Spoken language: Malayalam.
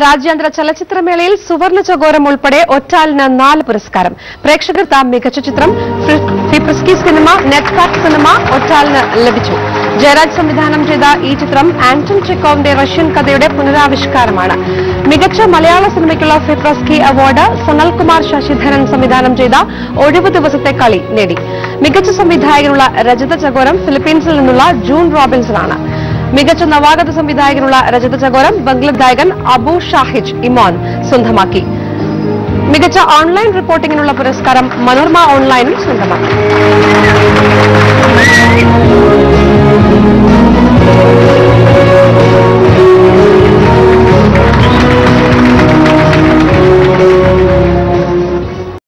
രാജ്യാന്തര ചലച്ചിത്രമേളയിൽ സുവർണ ചകോരം ഉൾപ്പെടെ ഒറ്റാലിന് നാല് പുരസ്കാരം പ്രേക്ഷകർക്ക് മികച്ച ചിത്രം ഫ്രി- ഫിപ്രിസ്കി സിനിമ നെറ്റ്കാർട്ട് സിനിമ ഒറ്റാലിന് ലഭിച്ചു ജയരാജ് സംവിധാനം ചെയ്ത ഈ ചിത്രം ആന്റൺ ചെക്കോവിന്റെ റഷ്യൻ കഥയുടെ പുനരാവിഷ്കാരമാണ് മികച്ച മലയാള സിനിമയ്ക്കുള്ള ഫിപ്രസ്കി അവാർഡ് സനൽകുമാർ ശശിധരൻ സംവിധാനം ചെയ്ത ഒഴിവ് ദിവസത്തെ കളി നേടി മികച്ച സംവിധായകനുള്ള രജത ചകോരം ഫിലിപ്പീൻസിൽ നിന്നുള്ള ജൂൺ റോബിൻസണാണ് മികച്ച നവാഗത സംവിധായകനുള്ള രജത ചകോരം ബംഗ്ലാഗായകൻ അബു ഷാഹിജ് ഇമോൻ സ്വന്തമാക്കി മികച്ച ഓൺലൈൻ റിപ്പോർട്ടിംഗിനുള്ള പുരസ്കാരം മനോർമ ഓൺലൈനും സ്വന്തമാക്കി